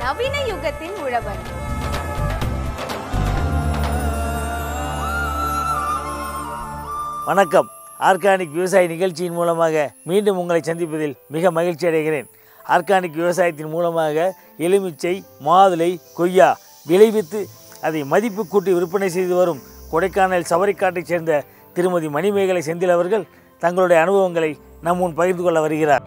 நவீன யுகத்தின் உழவன் வணக்கம் ஆர்கானிக் விவசாய நிகழ்ச்சியின் மூலமாக மீண்டும் உங்களை சந்திப்பதில் மிக மகிழ்ச்சி அடைகிறேன் ஆர்கானிக் விவசாயத்தின் மூலமாக எலுமிச்சை மாதுளை கொய்யா விளைவித்து அதை மதிப்பு கூட்டி விற்பனை செய்து வரும் கொடைக்கானல் சவரிக்காட்டைச் சேர்ந்த திருமதி மணிமேகலை செந்தில் அவர்கள் தங்களுடைய அனுபவங்களை நம் முன் பகிர்ந்து கொள்ள வருகிறார்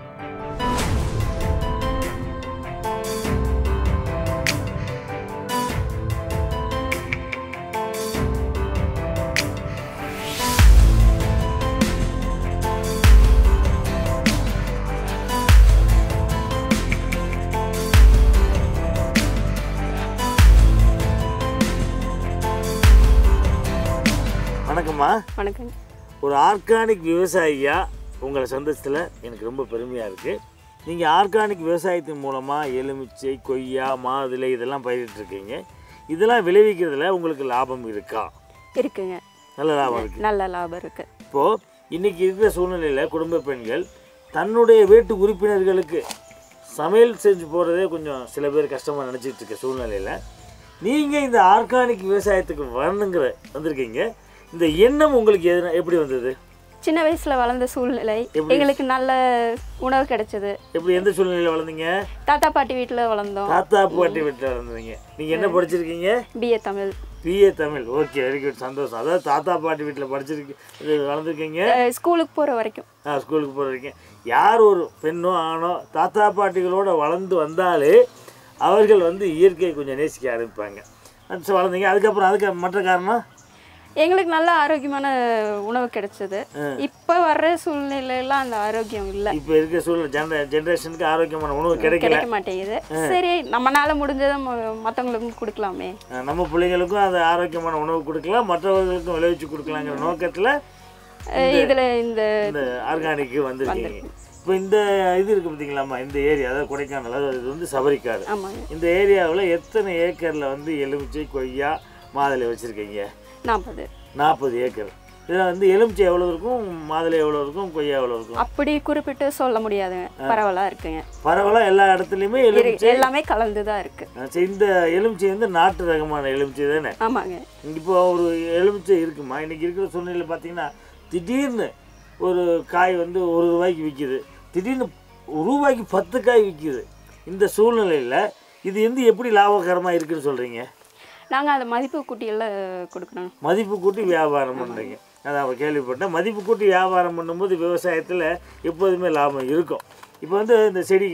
வணக்கம்மா வணக்கங்க ஒரு ஆர்கானிக் விவசாயியா உங்களை சந்தோஷத்தில் எனக்கு ரொம்ப பெருமையாக இருக்குது நீங்கள் ஆர்கானிக் விவசாயத்தின் மூலமாக எலுமிச்சை கொய்யா மாதுளை இதெல்லாம் பயிரிட்டுருக்கீங்க இதெல்லாம் விளைவிக்கிறதுல உங்களுக்கு லாபம் இருக்கா இருக்குங்க நல்ல லாபம் இருக்குது நல்ல லாபம் இருக்கு இப்போது இன்றைக்கி இருக்கிற சூழ்நிலையில் குடும்ப பெண்கள் தன்னுடைய வீட்டு உறுப்பினர்களுக்கு சமையல் செஞ்சு போகிறதே கொஞ்சம் சில பேர் கஷ்டமாக நினச்சிட்டு இருக்க சூழ்நிலையில் நீங்கள் இந்த ஆர்கானிக் விவசாயத்துக்கு வரணுங்கிற வந்திருக்கீங்க இந்த எண்ணம் உங்களுக்கு எது எப்படி வந்தது சின்ன வயசுல வளர்ந்த சூழ்நிலை எப்படி? எங்களுக்கு நல்ல உணவு கிடைச்சது எப்படி எந்த சூழ்நிலையில் வளர்ந்தீங்க தாத்தா பாட்டி வீட்டில் வளர்ந்தோம் தாத்தா பாட்டி வீட்டில் வளர்ந்தீங்க நீங்கள் என்ன படிச்சிருக்கீங்க BA Tamil BA Tamil okay very good சந்தோஷம் அதாவது தாத்தா பாட்டி வீட்டில் படிச்சிருக்கு இது வளர்ந்துருக்கீங்க அஹ் ஸ்கூலுக்கு போகிற வரைக்கும் ஆ ஸ்கூலுக்கு போகிறீங்க யார் ஒரு பெண்ணோ ஆணோ தாத்தா பாட்டிகளோட வளர்ந்து வந்தாலே அவர்கள் வந்து இயற்கையை கொஞ்சம் நேசிக்க ஆரம்பிப்பாங்க அது வளர்ந்தீங்க அதுக்கப்புறம் அதுக்கு மற்ற காரணம் எங்களுக்கு நல்ல ஆரோக்கியமான உணவு கிடைச்சது இப்போ வர்ற சூழ்நிலையெல்லாம் அந்த ஆரோக்கியம் இல்லை இப்போ இருக்கிற சூழ்நிலை ஜென்ர ஜென்ரேஷனுக்கு ஆரோக்கியமான உணவு கிடைக்கல கிடைக்க மாட்டேங்குது சரி நம்மனால முடிஞ்சதை ம- மத்தவங்களுக்கும் கொடுக்கலாமே அஹ் நம்ம பிள்ளைங்களுக்கும் அந்த ஆரோக்கியமான உணவு கொடுக்கலாம் மற்றவர்களுக்கும் விளைவிச்சு கொடுக்கலாங்கிற நோக்கத்தில் அஹ் இதுல இந்த இந்த ஆர்கானிக்கு வந்திருக்கீங்க இப்போ இந்த இது இருக்குது பார்த்தீங்களாம்மா இந்த ஏரியா அதாவது கொடைக்கானல் அதாவது இது வந்து சபரிக்காடு ஆமாங்க இந்த ஏரியாவில் எத்தனை ஏக்கரில் வந்து எலுமிச்சை கொய்யா மாதுளை வச்சுருக்கீங்க நாற்பது நாற்பது ஏக்கர் இதில் வந்து எலுமிச்சை எவ்வளோ இருக்கும் மாதுளை எவ்வளோ இருக்கும் கொய்யா எவ்வளோ இருக்கும் அப்படி குறிப்பிட்டு சொல்ல முடியாதுங்க பரவலா இருக்குங்க பரவாயில்ல எல்லா இடத்துலையுமே இரு- எலுமிச்சை எல்லாமே கலந்து தான் இருக்கு அஹ் சரி, இந்த எலுமிச்சை வந்து நாட்டு ரகமான எலுமிச்சை தானே ஆமாங்க இப்போ ஒரு எலுமிச்சை இருக்குமா இன்னைக்கு இருக்கிற சூழ்நிலை பார்த்தீங்கன்னா திடீர்னு ஒரு காய் வந்து ஒரு ரூபாய்க்கு விற்கிது திடீர்னு ஒரு ரூபாய்க்கு பத்து காய் விற்கிது இந்த சூழ்நிலையில் இது வந்து எப்படி லாபகரமாக இருக்குன்னு சொல்கிறீங்க நாங்கள் அதை மதிப்பு கூட்டியெல்லாம் கொடுக்குறோம் மதிப்பு கூட்டி வியாபாரம் பண்ணுறீங்க அதான் அவ கேள்விப்பட்டேன் மதிப்பு கூட்டி வியாபாரம் பண்ணும்போது விவசாயத்தில் எப்போதுமே லாபம் இருக்கும் இப்போ வந்து இந்த செடி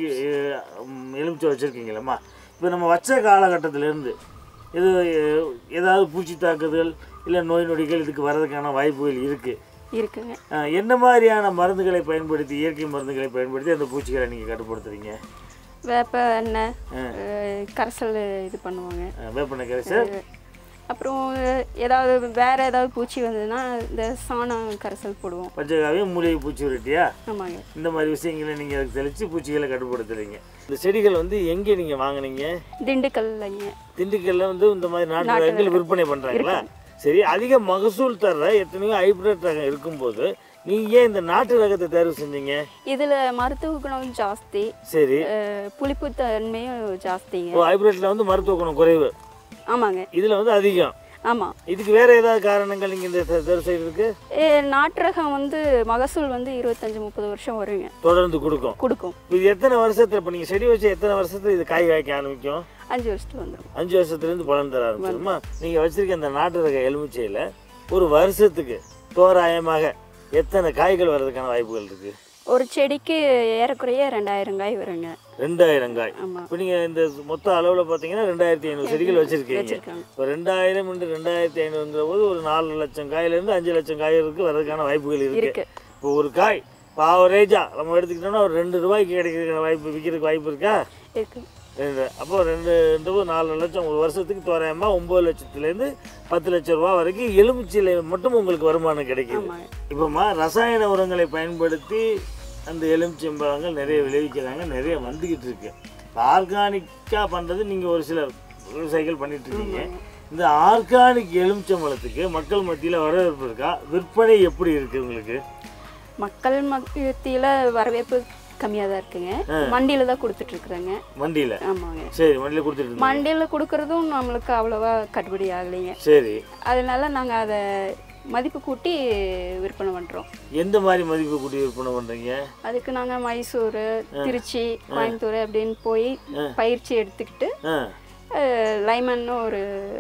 அஹ், எலுமிச்சை வச்சுருக்கீங்களம்மா இப்போ நம்ம வச்ச காலகட்டத்திலேருந்து இது அஹ், ஏதாவது பூச்சி தாக்குதல் இல்லை நோய் நொடிகள் இதுக்கு வர்றதுக்கான வாய்ப்புகள் இருக்குது இருக்குங்க என்ன மாதிரியான மருந்துகளை பயன்படுத்தி இயற்கை மருந்துகளை பயன்படுத்தி அந்த பூச்சிகளை நீங்கள் கட்டுப்படுத்துறீங்க வேப்ப எண்ணெய் அஹ், கரைசல் இது பண்ணுவாங்க அஹ், வேப்பெண்ணெய் கரைசல் அப்புறம் ஏதாவது வேற ஏதாவது பூச்சி வந்ததுன்னா இந்த சாணம் கரைசல் போடுவோம் பச்சைக்காவையும் மூலிகை பூச்சி விரட்டியா ஆமாங்க இந்த மாதிரி விஷயங்களை நீங்கள் அதுக்கு தெளித்து பூச்சிகளை கட்டுப்படுத்துறீங்க இந்த செடிகள் வந்து எங்கே நீங்கள் வாங்குனீங்க திண்டுக்கல்லைங்க திண்டுக்கல்ல வந்து இந்த மாதிரி நாட்டு ரகங்கள் விற்பனை பண்ணுறாங்களா சரி அதிக மகசூல் தர்ற எத்தனையோ ஹைப்ரிட் ரகம் இருக்கும்போது நீங்கள் ஏன் இந்த நாட்டு ரகத்தை தேர்வு செஞ்சீங்க இதில் மருத்துவ குணம் ஜாஸ்தி சரி அஹ், புளிப்பு தன்மையும் ஜாஸ்திங்க ஓ ஹைப்ரிட்டில் வந்து மருத்துவ குணம் குறைவு ஆமாங்க இதில் வந்து அதிகம் ஆமாம் இதுக்கு வேற ஏதாவது காரணங்கள் நீங்கள் இந்த தே- தேர்வு செய்யறதுக்கு நாட்டு ரகம் வந்து மகசூல் வந்து இருபத்தஞ்சி முப்பது வருஷம் வருங்க தொடர்ந்து கொடுக்கும் கொடுக்கும் இப்போ இது எத்தனை வருஷத்துல இப்போ நீங்கள் செடி வச்சு எத்தனை வருஷத்துல இது காய் காய்க்க ஆரம்பிக்கும் அஞ்சு வருஷத்துல வந்துடும் அஞ்சு வருஷத்துலேருந்து பலன் தர ஆரம்பிச்சிருமா நீங்கள் வச்சிருக்க அந்த நாட்டு ரக எலுமிச்சையில் ஒரு வருஷத்துக்கு தோராயமாக எத்தனை காய்கள் வர்றதுக்கான வாய்ப்புகள் இருக்குது ஒரு செடிக்கு ஏறக்குறைய ரெண்டாயிரம் காய் வருங்க ரெண்டாயிரம் காய் ஆமாம் இப்போ நீங்கள் இந்த மொத்த அளவில் பார்த்தீங்கன்னா ரெண்டாயிரத்தி ஐநூறு செடிகள் வச்சுருக்கீங்க வச்சிருக்காங்க இப்போ ரெண்டாயிரம் இன்ட்டு ரெண்டாயிரத்தி ஐநூறுங்கிற போது ஒரு நாலு லட்சம் காயிலேருந்து அஞ்சு லட்சம் காய்களுக்கு வர்றதுக்கான வாய்ப்புகள் இருக்குது இருக்கு இப்போ ஒரு காய் இப்போ ஆவரேஜாக நம்ம எடுத்துக்கிட்டோம்னா ஒரு ரெண்டு ரூபாய்க்கு கிடைக்கிறதுக்கான வாய்ப்பு விற்கிறதுக்கு வாய்ப்பு இருக்கா இருக்கு ரெண்டு அப்போ ரெண்டு ரெண்டு போது நாலு லட்சம் ஒரு வருஷத்துக்கு தோராயமாக ஒம்பது லட்சத்துலேருந்து பத்து லட்சம் ரூபா வரைக்கும் எலுமிச்சையில் மட்டும் உங்களுக்கு வருமானம் கிடைக்குது ஆமாங்க இப்போம்மா ரசாயன உரங்களை பயன்படுத்தி அந்த எலுமிச்சம்பழங்கள் நிறைய விளைவிக்கிறாங்க நிறைய வந்துக்கிட்டு இருக்கு இப்போ ஆர்கானிக்காக பண்ணுறது நீங்கள் ஒரு சிலர் விவசாயிகள் பண்ணிட்டு இருக்கீங்க இந்த ஆர்கானிக் எலுமிச்சம்பழத்துக்கு மக்கள் மத்தியில் வரவேற்பு இருக்கா விற்பனை எப்படி இருக்குது உங்களுக்கு மக்கள் மத்தியில் வரவேற்பு கம்மியாக தான் இருக்குங்க மண்டியில் தான் கொடுத்துட்டு இருக்கிறேங்க மண்டியில் ஆமாங்க சரி மண்டியில் கொடுத்துட்டு இருந்தீங்க. மண்டியில் கொடுக்கறதும் நம்மளுக்கு அவ்வளோவா கட்டுப்படி ஆகலைங்க சரி அதனால நாங்கள் அதை மதிப்பு கூட்டி விற்பனை பண்ணுறோம் எந்த மாதிரி மதிப்பு கூட்டி விற்பனை பண்ணுறீங்க அதுக்கு நாங்கள் மைசூர் திருச்சி கோயம்புத்தூர் அப்படின்னு போய் பயிற்சி எடுத்துக்கிட்டு ஆ லைமன்னு ஒரு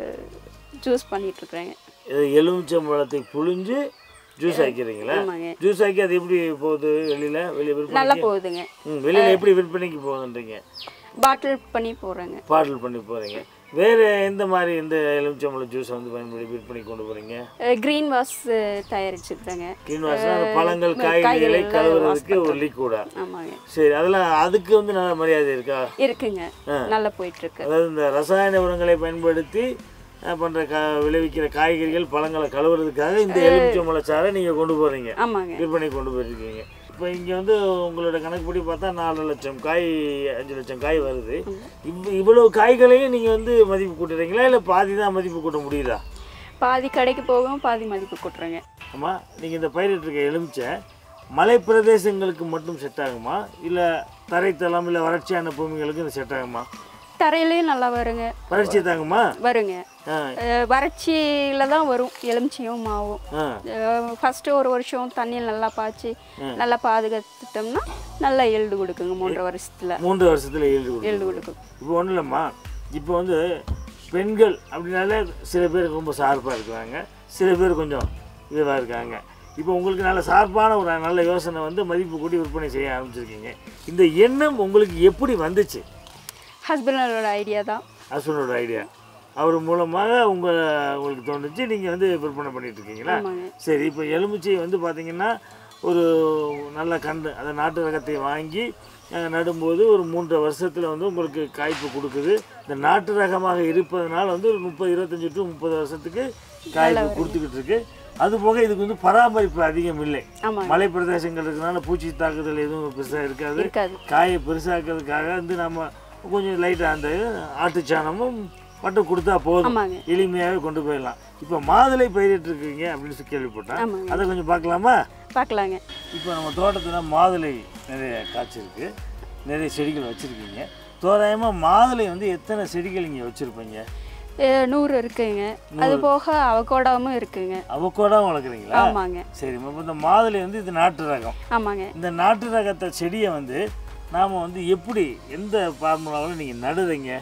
ஜூஸ் பண்ணிகிட்ருக்குறேங்க இது எலுமிச்சம்பழத்தை புழிஞ்சு ஜூஸ் ஆக்கிறீங்களா ஆமாங்க ஜூஸ் ஆக்கி அது எப்படி போகுது வெளியில் வெளியே விற்பனை நல்லா போகுதுங்க ம் வெளியில் எப்படி விற்பனைக்கு போகுதுன்றீங்க பாட்டில் பண்ணி போடுறேங்க பாட்டில் பண்ணி போகிறீங்க வேறு எந்த மாதிரி இந்த எலுமிச்சம்பழம் ஜூஸை வந்து பயன்படுத்தி விற்பனைக்கு கொண்டு போகிறீங்க க்ரீன் வாஷ் தயாரிச்சுக்கிறேங்க கிளீன் வாஷ்னா அந்த பழங்கள் காய்கறிகளை கழுவுறதுக்கு ஒரு லிக்விடா ஆமாங்க சரி அதெல்லாம் அதுக்கு வந்து நல்ல மரியாதை இருக்கா இருக்குங்க நல்லா போயிட்டுருக்கு அதாவது இந்த ரசாயன உரங்களை பயன்படுத்தி அஹ், பண்ற கா விளைவிக்கிற காய்கறிகள் பழங்களை கழுவுறதுக்காக இந்த எலுமிச்சம்பழச்சாறை நீங்கள் கொண்டு போகிறீங்க ஆமாங்க விற்பனை கொண்டு போயிருக்கீங்க இப்போ இங்கே வந்து உங்களோட கணக்குப்படி பார்த்தா நாலு லட்சம் காய் அஞ்சு லட்சம் காய் வருது இவ் இவ்வளவு காய்களையும் நீங்கள் வந்து மதிப்பு கூட்டுறீங்களா இல்லை பாதி தான் மதிப்பு கூட்ட முடியுதா பாதி கடைக்கு போகும் பாதி மதிப்பு கொட்டுறேங்க ஆமாம் நீங்கள் இந்த பயிரிட்டிருக்க எலுமிச்சை மலை பிரதேசங்களுக்கு மட்டும் செட் ஆகுமா இல்லை தரைத்தளம் இல்லை வறட்சியான பூமிகளுக்கு இது செட் ஆகுமா தரையிலையும் நல்லா வருங்க வறட்சி தாங்குமா வருங்க ஆ அஹ் வறட்சியில தான் வரும் எலுமிச்சையும் மாவும் ஆ ஃபஸ்ட்டு ஒரு வருஷம் தண்ணியில் நல்லா பாய்ச்சி நல்லா பாதுகாத்துட்டோம்னா நல்லா எள்டு கொடுக்குங்க மூன்றரை வருஷத்தில் மூன்று வருஷத்தில் ஏழு கொடுக்கும் எள்டு கொடுக்கும் இப்போ ஒன்றும் இல்லைம்மா இப்போ வந்து பெண்கள் அப்படின்னாலே சில பேர் ரொம்ப ஷார்ப்பாக இருக்கிறாங்க சில பேர் கொஞ்சம் இதுவாக இருக்காங்க இப்போ உங்களுக்கு நல்ல ஷார்ப்பான ஒரு நல்ல யோசனை வந்து மதிப்பு கூட்டி விற்பனை செய்ய ஆரம்பிச்சிருக்கீங்க இந்த எண்ணம் உங்களுக்கு எப்படி வந்துச்சு ஹஸ்பண்டோட ஐடியா தான் ஹஸ்பண்டோட ஐடியா அவர் மூலமாக உங்கள் உங்களுக்கு தோணுச்சு நீங்கள் வந்து விற்பனை பண்ணிட்டு இருக்கீங்களா ஆமாங்க சரி இப்போ எலுமிச்சை வந்து பார்த்தீங்கன்னா ஒரு நல்ல கண்டு அந்த நாட்டு ரகத்தை வாங்கி அஹ், நடும்போது ஒரு மூன்றரை வருஷத்தில் வந்து உங்களுக்கு காய்ப்பு கொடுக்குது இந்த நாட்டு ரகமாக இருப்பதனால வந்து ஒரு முப்பது இருபத்தஞ்சி டு முப்பது வருஷத்துக்கு காய்ப்பு கொடுத்துக்கிட்டு இருக்கு அது போக இதுக்கு வந்து பராமரிப்பு அதிகம் இல்லை ஆமாங்க மலை பிரதேசங்கள் இருக்கிறதுனால பூச்சி தாக்குதல் எதுவும் பெருசாக இருக்காது இருக்காது காயை பெருசாக்கிறதுக்காக வந்து நம்ம கொஞ்சம் லைட்டாக அந்த ஆட்டுச்சாணமும் மட்டும் கொடுத்தா போதும் ஆமாங்க எளிமையாகவே கொண்டு போயிடலாம் இப்போ மாதுளை பயிரிட்டு இருக்கீங்க அப்படின்னு சொல்லி கேள்விப்பட்டேன் ஆமாங்க அதை கொஞ்சம் பார்க்கலாமா பார்க்கலாங்க இப்போ நம்ம தோட்டத்தில் மாதுளை நிறைய காய்ச்சிருக்கு நிறைய செடிகள் வச்சுருக்கீங்க தோராயமாக மாதுளை வந்து எத்தனை செடிகள் இங்கே வச்சுருப்பீங்க அஹ் நூறு இருக்குங்க அது போக அவகோடாவும் இருக்குங்க அவக்கோடா வளர்க்குறீங்களா ஆமாங்க சரி இப்போ இந்த மாதுளை வந்து இது நாட்டு ரகம் ஆமாங்க இந்த நாட்டு ரகத்தை செடியை வந்து நாம் வந்து எப்படி எந்த ஃபார்முலாவில் நீங்கள் நடுறீங்க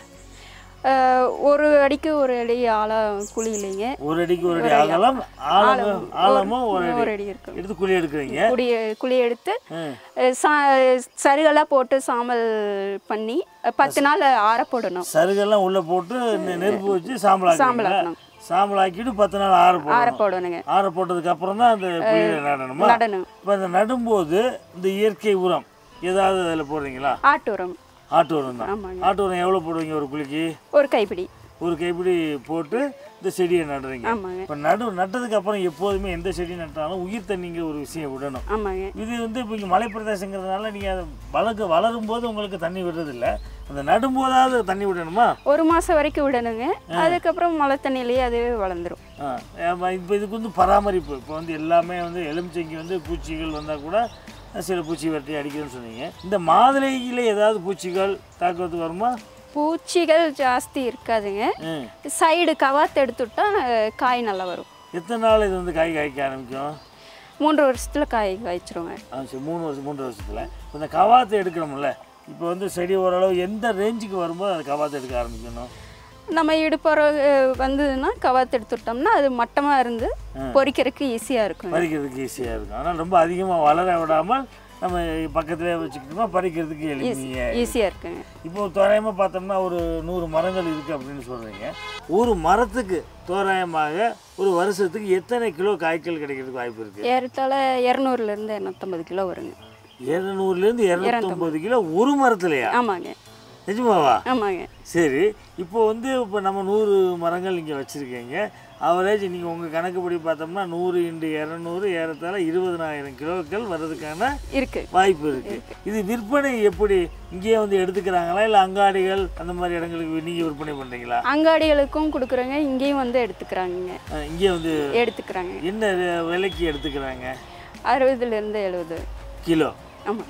அஹ் ஒரு அடிக்கு ஒரு அடி ஆழம் குழி இல்லைங்க ஒரு அடிக்கு ஒரு அடி அகலம் ஆழமும் ஆழமும் ஒரு அடி ஒரு அடி இருக்கும் எடுத்து குழி எடுக்கிறீங்க குடி குழி எடுத்து ம். அஹ் சா சருகெல்லாம் போட்டு சாம்பல் பண்ணி அஹ் பத்து நாள் ஆற போடணும் சருகெல்லாம் உள்ளே போட்டு நெ- நெருப்பு வச்சு சாம்பல் சாம்பல் ஆக்குறீங்களா ஆக்கணும் சாம்பல் ஆக்கிட்டு பத்து நாள் ஆற ஆற போடணும் போடணுங்க ஆற போட்டதுக்கு அப்புறம் தான் அந்த குழியில நடணுமா நடணும் இப்போ அந்த நடும்போது இந்த இயற்கை உரம் ஏதாவது அதில் போடுறீங்களா ஆட்டு உரம் ஆட்டு உரம் தான் ஆமாங்க ஆட்டு உரம் எவ்வளோ போடுவீங்க ஒரு குழிக்கு ஒரு கைப்பிடி ஒரு கைப்பிடி போட்டு இந்த செடியை நடுறீங்க ஆமாங்க இப்போ நடு நட்டதுக்கு அப்புறம் எப்போதுமே எந்த செடி நட்டாலும் உயிர் தண்ணிங்க ஒரு விஷயம் விடணும் ஆமாங்க இது வந்து இப்போ இங்கே மலை பிரதேசங்கிறதுனால நீங்கள் அதை வளர்க்க வளரும் போது உங்களுக்கு தண்ணி விடுறதில்ல அந்த நடும்போதாவது தண்ணி விடணுமா ஒரு மாசம் வரைக்கும் விடணுங்க அதுக்கப்புறம் மழை தண்ணியிலேயே அதுவே வளர்ந்துரும் இப்போ இதுக்கு வந்து பராமரிப்பு இப்போ வந்து எல்லாமே வந்து எலுமிச்சைக்கு வந்து பூச்சிகள் வந்தால் கூட சில பூச்சி விரட்டி அடிக்குதுன்னு சொன்னீங்க இந்த மாதுளையில் ஏதாவது பூச்சிகள் தாக்குறதுக்கு வருமா பூச்சிகள் ஜாஸ்தி இருக்காதுங்க ம் சைடு கவாத்து எடுத்துட்டா அஹ், காய் நல்லா வரும் எத்தனை நாள் இது வந்து காய் காய்க்க ஆரம்பிக்கும் மூன்று வருஷத்துல காய் காய்ச்சிருங்க ஆ சரி மூணு வருஷம் மூன்று வருஷத்தில் இந்த கவாத்தை எடுக்கணும்ல இப்போ வந்து செடி ஓரளவு எந்த ரேஞ்சுக்கு வரும்போது அது கவாத்தை எடுக்க ஆரம்பிக்கணும் நம்ம இடுப்பற வந்ததுன்னா கவாத்து எடுத்துட்டோம்னா அது மட்டமா இருந்து பொரிக்கிறதுக்கு ஈஸியா இருக்கும் பறிக்கிறதுக்கு ஈஸியாக இருக்கும் ஆனால் ரொம்ப அதிகமாக வளர விடாமல் நம்ம பக்கத்துலேயே வச்சுக்கிட்டோம்னா பறிக்கிறதுக்கு எளிமையாக ஈஸியா இருக்குங்க இப்போ தோராயமாக பார்த்தோம்னா ஒரு நூறு மரங்கள் இருக்குது அப்படின்னு சொல்கிறீங்க ஒரு மரத்துக்கு தோராயமாக ஒரு வருஷத்துக்கு எத்தனை கிலோ காய்ச்சல் கிடைக்கிறதுக்கு வாய்ப்பு இருக்குது ஏறத்தாழ இரநூறுல இருந்து இரநூத்தம்பது கிலோ வருங்க இரநூறுலேருந்து இரநூத்தொம்பது கிலோ ஒரு மரத்துலையா ஆமாங்க நிஜமாவா ஆமாங்க சரி இப்போ வந்து இப்போ நம்ம நூறு மரங்கள் இங்கே வச்சுருக்கீங்க அவரேஜ் நீங்கள் உங்கள் கணக்குப்படி பார்த்தோம்னா நூறு இன்டு இரநூறு ஏறத்தாழ இருபதனாயிரம் கிலோக்கள் வர்றதுக்கான இருக்கு வாய்ப்பு இருக்கு இது விற்பனை எப்படி இங்கேயே வந்து எடுத்துக்கிறாங்களா இல்லை அங்காடிகள் அந்த மாதிரி இடங்களுக்கு நீங்கள் விற்பனை பண்ணுறீங்களா அங்காடிகளுக்கும் கொடுக்குறோங்க இங்கேயும் வந்து எடுத்துக்கிறாங்க அஹ் இங்கே வந்து எடுத்துக்கிறாங்க என்ன வி- விலைக்கு எடுத்துக்கிறாங்க அறுபதுல இருந்து எழுபது கிலோ ஆமாங்க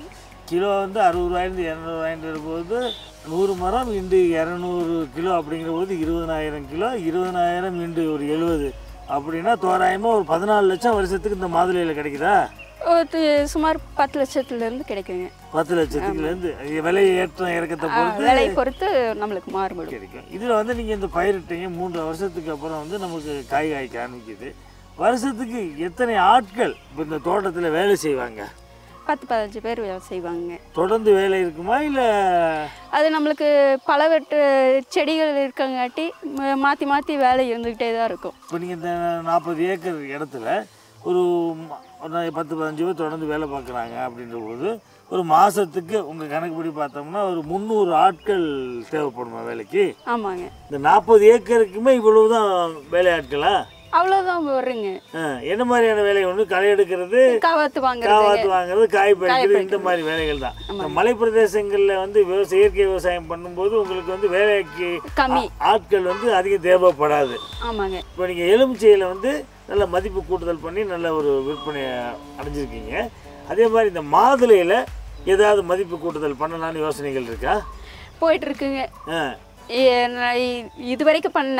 கிலோ வந்து அறுபது ரூபாயிருந்து இரநூறுவாயின்ற போது நூறு மரம் இன்று இரநூறு கிலோ அப்படிங்கிற போது இருபதனாயிரம் கிலோ இருபதனாயிரம் இன்று ஒரு எழுபது அப்படின்னா தோராயமாக ஒரு பதினாலு லட்சம் வருஷத்துக்கு இந்த மாதுளையில் கிடைக்குதா ஒரு சுமார் பத்து லட்சத்துலேருந்து கிடைக்குங்க பத்து லட்சத்துக்குலேருந்து விலை ஏற்றம் இறக்கத்தை பொறுத்து விலை பொறுத்து நம்மளுக்கு மாறுபடும் கிடைக்கும் இதில் வந்து நீங்கள் இந்த பயிரிட்டீங்க மூன்று வருஷத்துக்கு அப்புறம் வந்து நமக்கு காய் காய்க்க ஆரம்பிக்குது வருஷத்துக்கு எத்தனை ஆட்கள் இப்போ இந்த தோட்டத்தில் வேலை செய்வாங்க பத்து பதினஞ்சு பேர் வேலை செய்வாங்க தொடர்ந்து வேலை இருக்குமா இல்லை அது நம்மளுக்கு பலவற்று செடிகள் இருக்கங்காட்டி ம- மாற்றி மாற்றி வேலை இருந்துக்கிட்டே தான் இருக்கும் இப்போ நீங்கள் இந்த நாற்பது ஏக்கர் இடத்துல ஒரு ம- ஒரு நா- பத்து பதினஞ்சு பேர் தொடர்ந்து வேலை பார்க்குறாங்க அப்படின்ற போது ஒரு மாதத்துக்கு உங்கள் கணக்குப்படி பார்த்தோம்னா ஒரு முந்நூறு ஆட்கள் தேவைப்படுமா வேலைக்கு ஆமாங்க இந்த நாற்பது ஏக்கருக்குமே இவ்வளவு தான் வேலை ஆட்களா அவ்வளோதான் வருங்க ஆ, என்ன மாதிரியான வேலை ஒன்று களை எடுக்கிறது காவாத்து வாங்குறது காவாத்து வாங்குறது காய் பறிக்கிறது இந்த மாதிரி வேலைகள் தான் இந்த மலை பிரதேசங்களில் வந்து விவசாய இயற்கை விவசாயம் பண்ணும்போது உங்களுக்கு வந்து வேலைக்கு கம்மி ஆ- ஆட்கள் வந்து அதிகம் தேவைப்படாது ஆமாங்க இப்போ நீங்கள் எலுமிச்சையில் வந்து நல்ல மதிப்பு கூட்டுதல் பண்ணி நல்ல ஒரு விற்பனை அடைஞ்சிருக்கீங்க அதே மாதிரி இந்த மாதுளையில் ஏதாவது மதிப்பு கூட்டுதல் பண்ணலாம்னு யோசனைகள் இருக்கா போயிட்டு இருக்குங்க ஆ ஏ- நான் இ- இது வரைக்கும் பண்ண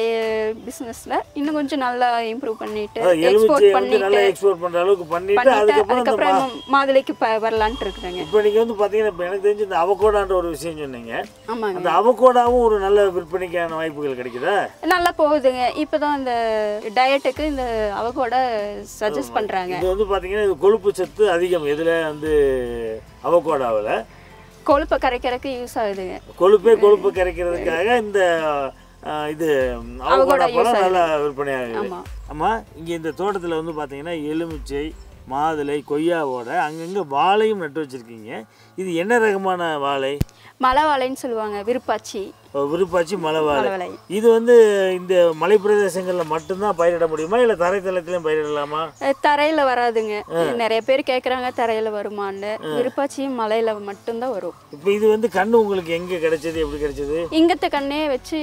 பிஸ்னஸில் இன்னும் கொஞ்சம் நல்லா இம்ப்ரூவ் பண்ணிட்டு அதாவது எக்ஸ்போர்ட் எலுமிச்சையை வந்து நல்லா பண்ணிட்டு எக்ஸ்போர்ட் பண்ணுற அளவுக்கு பண்ணிட்டு பண்ணிட்டு அதுக்கப்புறம் இந்த மா அதுக்கப்புறம் மாதுளைக்கு ப வரலான்ட்டு இருக்கிறேங்க இப்போ நீங்கள் வந்து பார்த்தீங்கன்னா இப்போ எனக்கு தெரிஞ்சு இந்த அவகோடான்ற ஒரு விஷயம் சொன்னீங்க ஆமாங்க அந்த அவகோடாவும் ஒரு நல்ல விற்பனைக்கான வாய்ப்புகள் கிடைக்குதா நல்லா போகுதுங்க இப்போ தான் இந்த டயட்டுக்கு இந்த அவகோட சஜஸ்ட் பண்ணுறாங்க இது வந்து பார்த்தீங்கன்னா இது கொழுப்பு சத்து அதிகம் இதில் வந்து அவகோடாவில் கொழுப்பை கரைக்கிறதுக்கு யூஸ் ஆகுதுங்க கொழுப்பே கொழுப்பு கரைக்கிறதுக்காக இந்த ஆ, இது அவகோடா use பழம் நல்லா விற்பனை ஆகுது ஆமாம் ஆமாம் இங்கே இந்த தோட்டத்தில் வந்து பார்த்தீங்கன்னா எலுமிச்சை மாதுளை கொய்யாவோட அங்கங்கே வாழையும் நட்டு வச்சுருக்கீங்க இது என்ன ரகமான வாழை மலை வாழைன்னு சொல்லுவாங்க விருப்பாச்சி விருப்பாச்சி மலை வாழை மலை வாழை இது வந்து இந்த மலை பிரதேசங்களில் மட்டும்தான் பயிரிட முடியுமா இல்லை தரைத்தளத்திலையும் பயிரிடலாமா தரையில் வராதுங்க நிறைய பேர் கேட்குறாங்க தரையில் வருமான்னு விருப்பாச்சியும் மலையில் மட்டும்தான் வரும் இப்போ இது வந்து கண்ணு உங்களுக்கு எங்கே கிடைச்சது எப்படி கிடைச்சது இங்கத்த கண்ணே வச்சு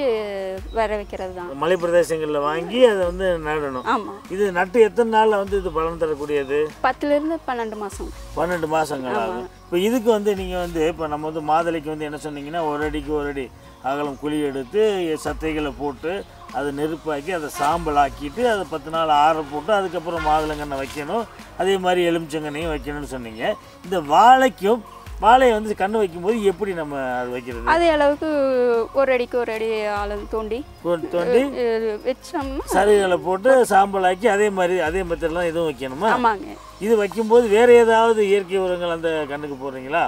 வர வைக்கிறது தான் மலை பிரதேசங்களில் வாங்கி அதை வந்து நடணும் ஆமாம் இது நட்டு எத்தனை நாளில் வந்து இது பலன் தரக்கூடியது பத்துலேருந்து பன்னெண்டு மாதம் பன்னெண்டு மாதங்கள் ஆகும் இப்போ இதுக்கு வந்து நீங்கள் வந்து இப்போ நம்ம வந்து மாதுளைக்கு வந்து என்ன சொன்னீங்கன்னா ஒரு அடிக்கு ஒரு அடி அகலம் குழி எடுத்து சத்தைகளை போட்டு அதை நெருப்பாக்கி அதை சாம்பல் ஆக்கிட்டு அதை பத்து நாள் ஆற போட்டு அதுக்கப்புறம் மாதுளங்கண்ணை வைக்கணும் அதே மாதிரி எலுமிச்சங்கண்ணையும் வைக்கணும்னு சொன்னீங்க இந்த வாழைக்கும் வாழையை வந்து கண்ணு வைக்கும்போது எப்படி நம்ம அது வைக்கிறது அதே அளவுக்கு ஒரு அடிக்கு ஒரு அடி ஆழம் தோண்டி கொண்டு தோண்டி அஹ் வச்சோம்னா சருகளை போட்டு சாம்பல் ஆக்கி அதே மாதிரி அதே மெத்தட்லாம் எதுவும் வைக்கணுமா ஆமாங்க இது வைக்கும்போது வேறு ஏதாவது இயற்கை உரங்கள் அந்த கண்ணுக்கு போடுறீங்களா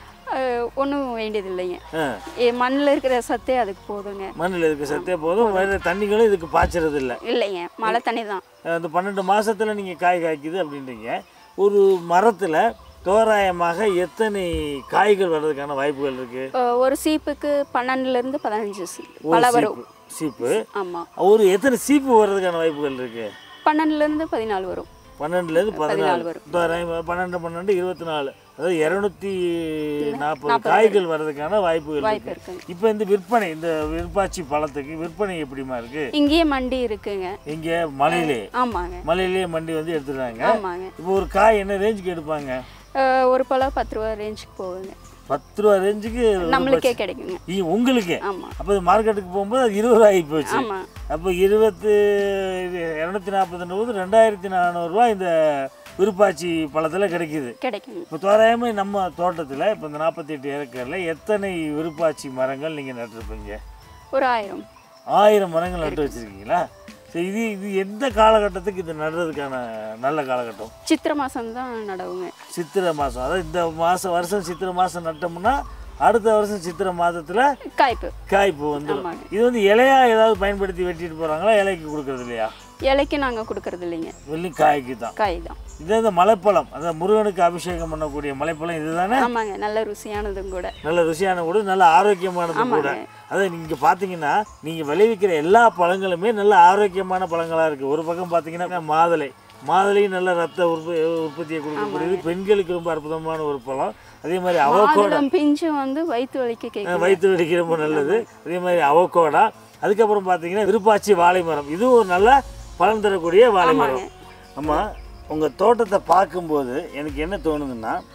ஒன்றும் வேண்டியது இல்லைங்க ஆ மண்ணில் இருக்கிற சத்தே அதுக்கு போதுங்க மண்ணில் இருக்க சத்தே போதும் வேறு தண்ணிகளும் இதுக்கு பாய்ச்சறது இல்லை இல்லைங்க மழை தண்ணி தான் அந்த பன்னெண்டு மாசத்துல நீங்கள் காய் காய்க்குது அப்படின்றீங்க ஒரு மரத்தில் தோராயமாக எத்தனை காய்கள் வர்றதுக்கான வாய்ப்புகள் இருக்கு அஹ் ஒரு சீப்புக்கு பன்னெண்டுலேருந்து பதினஞ்சு சீ- பழம் வரும் சீப்பு ஆமாம் ஒரு எத்தனை சீப்பு வர்றதுக்கான வாய்ப்புகள் இருக்கு பன்னெண்டுலேருந்து பதினாலு வரும் பன்னெண்டுலேருந்து பதினாலு வரும். தோராயம் பன்னெண்டு பன்னெண்டு இருபத்தி நாலு அதாவது இரநூத்தி நாற்பது காய்கள் வர்றதுக்கான வாய்ப்புகள் வாய்ப்பு இருக்கு இருக்குங்க இப்போ இந்த விற்பனை இந்த விற்பாச்சி பழத்துக்கு விற்பனை எப்படிமா இருக்கு இங்கேயே மண்டி இருக்குங்க இங்கே மலையிலே ஆமாங்க மலையிலேயே மண்டி வந்து எடுத்துடுறாங்க ஆமாங்க இப்போ ஒரு காய் என்ன ரேஞ்சுக்கு எடுப்பாங்க அஹ் ஒரு பழம் பத்து ரூபா ரேஞ்சுக்கு போகுங்க பத்து ரூபா ரேஞ்சுக்கு நம்மளுக்கே கிடைக்குங்க இ- உங்களுக்கு ஆமாம் அப்போ மார்க்கெட்டுக்கு போகும்போது அது இருபது ரூபா ஆகி போச்சு ஆமாம் அப்போ இருபத்து இரநூத்தி நாற்பதுன்றது ரெண்டாயிரத்தி நானூறுரூவா இந்த விருப்பாச்சி பழத்தில் கிடைக்குது கிடைக்குங்க இப்போ தோராயமாக நம்ம தோட்டத்தில் இப்போ இந்த நாற்பத்தெட்டு ஏக்கரில் எத்தனை விருப்பாச்சி மரங்கள் நீங்கள் நட்டிருப்பீங்க ஒரு ஆயிரம் ஆயிரம் மரங்கள் நட்டு வச்சுருக்கீங்களா சரி இது இது எந்த காலகட்டத்துக்கு இது நடுறதுக்கான நல்ல காலகட்டம் சித்திரை மாதம் தான் நடவுங்க சித்திரை மாதம் அதாவது இந்த மாதம் வருஷம் சித்திரை மாதம் நட்டோம்னா அடுத்த வருஷம் சித்திரை மாதத்தில் காய்ப்பு காய்ப்பு வந்துடும் ஆமாங்க. இது வந்து இலையா ஏதாவது பயன்படுத்தி வெட்டிட்டு போகிறாங்களா இலைக்கு கொடுக்கறது இல்லையா இலைக்கு நாங்கள் கொடுக்கறது இல்லைங்க வெள்ளி காய்க்கு தான் காய் தான் இது இந்த மலைப்பழம் அதாவது முருகனுக்கு அபிஷேகம் பண்ணக்கூடிய மலைப்பழம் இதுதானே ஆமாங்க நல்ல ருசியானதும் கூட நல்ல ருசியான கூட நல்ல ஆரோக்கியமானது கூட அதாவது நீங்கள் பார்த்தீங்கன்னா நீங்கள் விளைவிக்கிற எல்லா பழங்களுமே நல்ல ஆரோக்கியமான பழங்களாக இருக்குது ஒரு பக்கம் பார்த்தீங்கன்னா மாதுளை மாதுளையும் நல்ல ரத்த உற்ப உற்பத்தியை கொடுக்கக்கூடியது பெண்களுக்கு ரொம்ப அற்புதமான ஒரு பழம் அதே மாதிரி அவக்கோடா மாதுளம் பிஞ்சு வந்து வயிற்று வலிக்க கேட்கும் வயிற்று வலிக்கு ரொம்ப நல்லது அதே மாதிரி அவக்கோடா அதுக்கப்புறம் பார்த்தீங்கன்னா விருப்பாச்சி வாழை மரம் இதுவும் ஒரு நல்ல பலன் தரக்கூடிய வாழை மரம் ஆமாம் உங்கள் தோட்டத்தை பார்க்கும்போது எனக்கு என்ன தோணுதுன்னா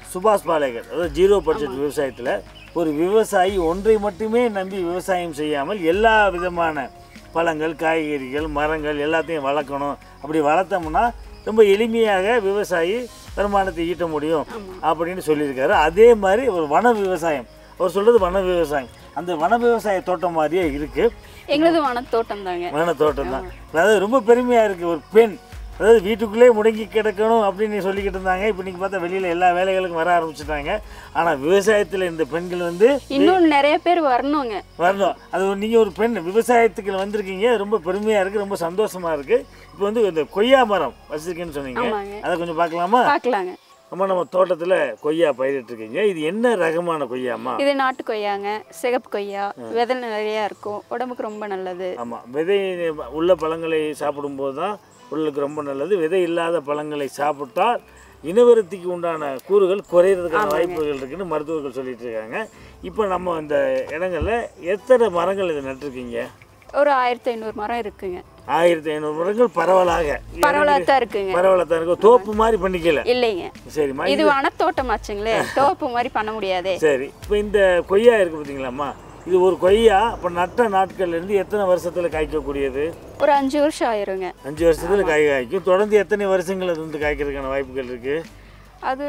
சுபாஷ் பாலேகர் அதாவது ஜீரோ பட்ஜெட் விவசாயத்தில் ஒரு விவசாயி ஒன்றை மட்டுமே நம்பி விவசாயம் செய்யாமல் எல்லா விதமான பழங்கள் காய்கறிகள் மரங்கள் எல்லாத்தையும் வளர்க்கணும் அப்படி வளர்த்தோம்னா ரொம்ப எளிமையாக விவசாயி வருமானத்தை ஈட்ட முடியும் அப்படின்னு சொல்லியிருக்காரு அதே மாதிரி ஒரு வன விவசாயம் அவர் சொல்கிறது வன விவசாயம் அந்த வன விவசாய தோட்டம் மாதிரியே இருக்குது எங்களது வனத்தோட்டம் தாங்க வன தோட்டம் தான் அதாவது ரொம்ப பெருமையாக இருக்குது ஒரு பெண் அதாவது வீட்டுக்குள்ளே முடங்கி கிடக்கணும் அப்படின்னு சொல்லிக்கிட்டு இருந்தாங்க இப்போ நீங்கள் பார்த்தா வெளியில் எல்லா வேலைகளுக்கும் வர ஆரம்பிச்சிட்டாங்க ஆனால் விவசாயத்தில் இந்த பெண்கள் வந்து இன்னும் நிறைய பேர் வரணுங்க வரணும் அது நீங்கள் ஒரு பெண் விவசாயத்துக்கு வந்திருக்கீங்க ரொம்ப பெருமையாக இருக்குது ரொம்ப சந்தோஷமாக இருக்குது இப்போ வந்து இந்த கொய்யா மரம் வச்சிருக்கேன்னு சொன்னீங்க ஆமாங்க அதை கொஞ்சம் பார்க்கலாமா பார்க்கலாங்க அம்மா நம்ம தோட்டத்தில் கொய்யா பயிரிட்டுருக்கீங்க இது என்ன ரகமான கொய்யாம்மா இது நாட்டு கொய்யாங்க சிகப்பு கொய்யா விதை நிறையா இருக்கும் உடம்புக்கு ரொம்ப நல்லது ஆமாம் விதை உள்ள பழங்களை சாப்பிடும்போது தான் உடலுக்கு ரொம்ப நல்லது விதை இல்லாத பழங்களை சாப்பிட்டால் இனவருத்திக்கு உண்டான கூறுகள் குறையிறதுக்கான வாய்ப்புகள் இருக்குன்னு மருத்துவர்கள் சொல்லிட்டு இருக்காங்க இப்போ நம்ம இந்த இடங்கள்ல எத்தனை மரங்கள் இதை நட்டிருக்கீங்க ஒரு ஆயிரத்தி ஐநூறு மரம் இருக்குங்க ஆயிரத்தி ஐநூறு மரங்கள் பரவலாக பரவலாக தான் இருக்குங்க பரவலாக தான் இருக்கும் தோப்பு மாதிரி பண்ணிக்கல இல்லைங்க சரிம்மா இது வனத்தோட்டமாச்சுங்களே தோப்பு மாதிரி பண்ண முடியாதே சரி இப்போ இந்த கொய்யா இருக்கு பார்த்தீங்களாம்மா இது ஒரு கொய்யா இப்போ நட்ட நாட்கள்ல இருந்து எத்தனை வருஷத்துல காய்க்கக்கூடியது ஒரு அஞ்சு வருஷம் ஆயிருங்க அஞ்சு வருஷத்துல காய் காய்க்கும் தொடர்ந்து எத்தனை வருஷங்கள் அது வந்து காய்க்கிறதுக்கான வாய்ப்புகள் இருக்கு அது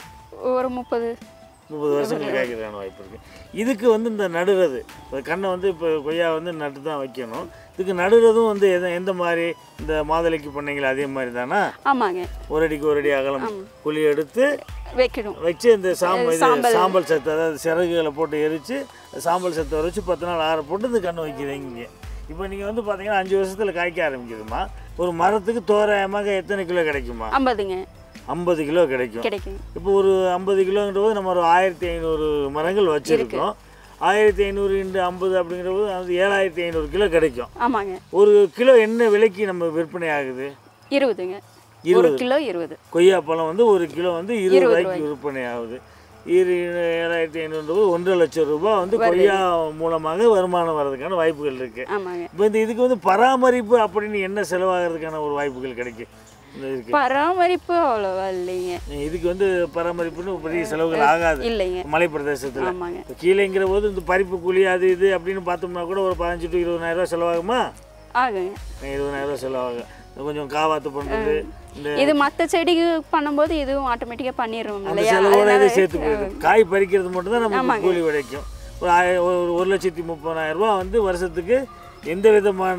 ஒரு முப்பது முப்பது வருஷங்கள் காய்க்கிறதுக்கான வாய்ப்பு இருக்கு இதுக்கு வந்து இந்த நடுறது இந்த கண்ணை வந்து இப்போ கொய்யா வந்து நட்டு தான் வைக்கணும் இதுக்கு நடுறதும் வந்து எந்த எந்த மாதிரி இந்த மாதுளைக்கு பண்ணீங்களா அதே மாதிரி தானா ஆமாங்க ஒரு அடிக்கு ஒரு அடி அகலம் குழி எடுத்து வைக்கணும் வச்சு இந்த சாம்பல் இது சாம்பல் சத்து அதாவது சிறகுகளை போட்டு எரித்து சாம்பல் சத்தை வச்சு பத்து நாள் ஆற போட்டு இந்த கண்ணு வைக்கிறீங்க இப்போ நீங்கள் வந்து பார்த்தீங்கன்னா அஞ்சு வருஷத்தில் காய்க்க ஆரம்பிக்குதுமா ஒரு மரத்துக்கு தோராயமாக எத்தனை கிலோ கிடைக்குமா ஐம்பதுங்க ஐம்பது கிலோ கிடைக்கும் கிடைக்கும் இப்போ ஒரு ஐம்பது கிலோங்கிற போது நம்ம ஒரு ஆயிரத்தி ஐநூறு மரங்கள் வச்சுருக்கோம் ஆயிரத்தி ஐநூறு இன்டு ஐம்பது அப்படிங்கிற போது அது ஏழாயிரத்தி ஐநூறு கிலோ கிடைக்கும் ஆமாங்க ஒரு கிலோ என்ன விலைக்கு நம்ம விற்பனை ஆகுது இருபதுங்க ஒரு கிலோ இருபது கொய்யா பழம் வந்து ஒரு கிலோ வந்து இருபது ரூபாய்க்கு விற்பனை ஆகுது இரு ஏழாயிரத்தி ஐநூறு ஒன்றரை லட்சம் ரூபாய் வந்து கொய்யா மூலமாக வருமானம் வர்றதுக்கான வாய்ப்புகள் இருக்குது ஆமாங்க இப்போ இந்த இதுக்கு வந்து பராமரிப்பு அப்படின்னு என்ன செலவாகிறதுக்கான ஒரு வாய்ப்புகள் கிடைக்கும் இந்த இதுக்கு பராமரிப்பு அவ்வளோவா இல்லைங்க இதுக்கு வந்து பராமரிப்புன்னு பெரிய செலவுகள் ஆகாது இல்லைங்க மலை பிரதேசத்தில் ஆமாங்க இப்போ கீழேங்கிற போது இந்த பறிப்பு கூலி அது இது அப்படின்னு பார்த்தோம்னா கூட ஒரு பதினஞ்சு டு இருபதாயிரம் ரூபாய் செலவாகுமா ஆகுங்க இருபதாயிரம் ரூபாய் செலவாகும் இந்த கொஞ்சம் காவாத்து பண்ணுறது இந்த இது மற்ற செடிக்கு பண்ணும்போது இதுவும் ஆட்டோமேட்டிக்காக பண்ணிடுறோம் அந்த இல்லையா செலவோட இதை அதனால சேர்த்து போயிடும் காய் பறிக்கிறது மட்டும் தான் நமக்கு கூலி கிடைக்கும் ஒரு ஆய- ஒரு ஒரு லட்சத்தி முப்பதாயிரம் ரூபாய் வந்து வருஷத்துக்கு எந்த விதமான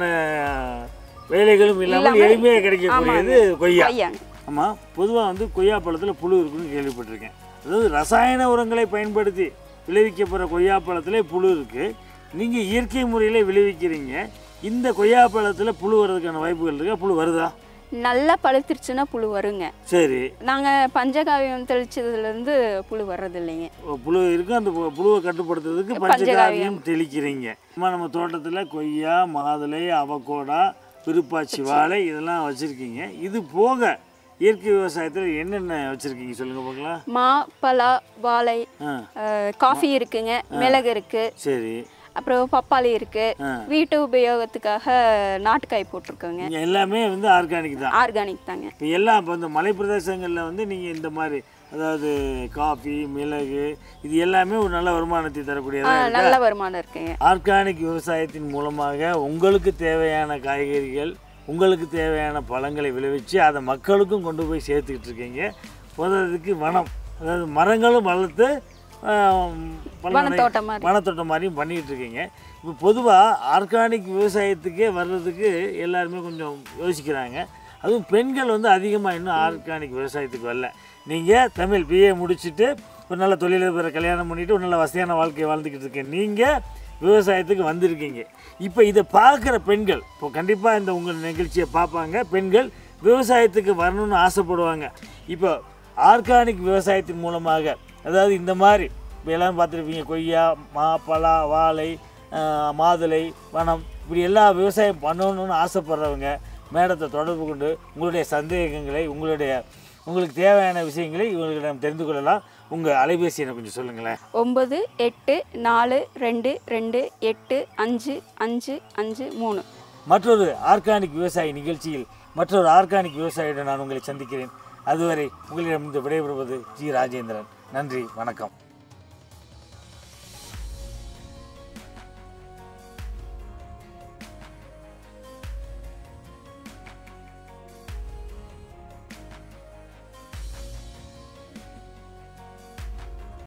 வேலைகளும் இல்லாமல் எளிமையாக கிடைக்கக்கூடியது கொய்யா கொய்யாங்க ஆமாம் பொதுவாக வந்து கொய்யா பழத்தில் புழு இருக்குன்னு கேள்விப்பட்டிருக்கேன் அதாவது ரசாயன உரங்களை பயன்படுத்தி விளைவிக்கப்படுற கொய்யா பழத்துல புழு இருக்குது நீங்கள் இயற்கை முறையில் விளைவிக்கிறீங்க இந்த கொய்யா பழத்தில் புழு வர்றதுக்கான வாய்ப்புகள் இருக்கா புழு வருதா நல்லா பழுத்துருச்சுன்னா புழு வருங்க சரி நாங்கள் பஞ்சகாவியம் தெளிச்சதுலேருந்து புழு வர்றது இல்லைங்க ஓ, புழு இருக்கும் அந்த பு- புழுவை கட்டுப்படுத்துறதுக்கு பஞ்சகாவியம் தெளிக்கிறீங்க அம்மா நம்ம தோட்டத்தில் கொய்யா மாதுளை அவகோடா விருப்பாச்சி வாழை இதெல்லாம் வச்சுருக்கீங்க இது போக இயற்கை விவசாயத்தில் என்னென்ன வச்சுருக்கீங்க சொல்லுங்கள் பார்க்கலாம் மா பலா வாழை ஆ அஹ், காஃபி இருக்குங்க மிளகு இருக்கு சரி அப்புறம் பப்பாளி இருக்கு ஆ. வீட்டு உபயோகத்துக்காக நாட்டுக்காய் போட்டிருக்கோங்க இங்க எல்லாமே வந்து ஆர்கானிக் தான் ஆர்கானிக் தாங்க இப்போ எல்லாம் இப்போ இந்த மலை பிரதேசங்களில் வந்து நீங்கள் இந்த மாதிரி அதாவது காஃபி மிளகு இது எல்லாமே ஒரு நல்ல வருமானத்தை ஆ, தரக்கூடியதாக இருக்கு நல்ல வருமானம் இருக்குங்க ஆர்கானிக் விவசாயத்தின் மூலமாக உங்களுக்கு தேவையான காய்கறிகள் உங்களுக்கு தேவையான பழங்களை விளைவிச்சு அதை மக்களுக்கும் கொண்டு போய் சேர்த்துக்கிட்டு இருக்கீங்க போதுறதுக்கு வனம் அதாவது மரங்களும் வளர்த்து ஆம், பல வனத்தோட்டம் மாதிரி வனத்தோட்டம் மாதிரியும் பண்ணிக்கிட்டு இருக்கீங்க இப்போ பொதுவாக ஆர்கானிக் விவசாயத்துக்கே வர்றதுக்கு எல்லாருமே கொஞ்சம் யோசிக்கிறாங்க அதுவும் பெண்கள் வந்து அதிகமாக இன்னும் ஆர்கானிக் விவசாயத்துக்கு வரல நீங்கள் தமிழ் பிஏ முடிச்சுட்டு ஒரு நல்ல தொழிலதிபரை கல்யாணம் பண்ணிட்டு ஒரு நல்ல வசதியான வாழ்க்கையை வாழ்ந்துக்கிட்டு இருக்கேன் நீங்கள் விவசாயத்துக்கு வந்திருக்கீங்க இப்போ இதை பார்க்குற பெண்கள் இப்போ கண்டிப்பாக இந்த உங்கள் நிகழ்ச்சியை பார்ப்பாங்க பெண்கள் விவசாயத்துக்கு வரணும்னு ஆசைப்படுவாங்க இப்போ ஆர்கானிக் விவசாயத்தின் மூலமாக அதாவது இந்த மாதிரி இப்போ எல்லாம் பார்த்துருப்பீங்க கொய்யா மா பலா வாழை ஆஹ், மாதுளை வனம் இப்படி எல்லா விவசாயம் பண்ணணும்னு ஆசைப்படுறவங்க மேடத்தை தொடர்பு கொண்டு உங்களுடைய சந்தேகங்களை உங்களுடைய உங்களுக்கு தேவையான விஷயங்களை இவர்களிடம் தெரிந்து கொள்ளலாம் உங்கள் அலைபேசி எனக்கு கொஞ்சம் சொல்லுங்களேன் ஒம்பது எட்டு நாலு ரெண்டு ரெண்டு எட்டு அஞ்சு அஞ்சு அஞ்சு மூணு மற்றொரு ஆர்கானிக் விவசாயி நிகழ்ச்சியில் மற்றொரு ஆர்கானிக் விவசாயியுடன் நான் உங்களை சந்திக்கிறேன் அதுவரை உங்களிடம் இந்த விடைபெறுவது ஜி ராஜேந்திரன் நன்றி வணக்கம்